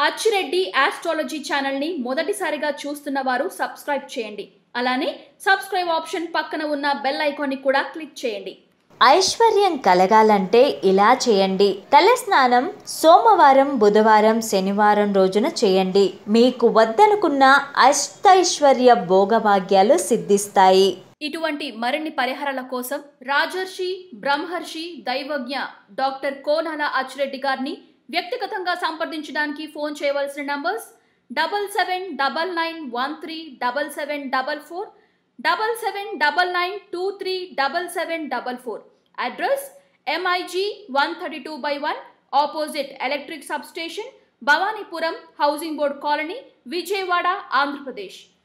Achi Reddy astrology ఛానల్ని మొదటిసారిగా చూస్తున్న వారు సబ్స్క్రైబ్ చేయండి అలానే సబ్స్క్రైబ్ ఆప్షన్ పక్కన ఉన్న బెల్ ఐకాన్ని కూడా క్లిక్ చేయండి ఐశ్వర్యం కలగాలంటే ఇలా చేయండి తలస్నానం సోమవారం బుధవారం శనివారం రోజున చేయండి మీకు వద్దనుకున్న అష్టైశ్వర్య భోగభాగ్యాలు సిద్ధిస్తాయి ఇటువంటి మరిన్ని పరిహారాల కోసం రాజర్షి బ్రహ్మర్షి దైవజ్ఞ డాక్టర్ కోనాల అచ్చిరెడ్డి గారిని వ్యక్తిగతంగా సంప్రదించడానికి ఫోన్ చేయవలసిన numbers double seven double nine one three double seven double four double seven double nine two three double seven double four address MIG one thirty two by one opposite electric sub station Bhavanipuram housing board colony Vijayawada Andhra Pradesh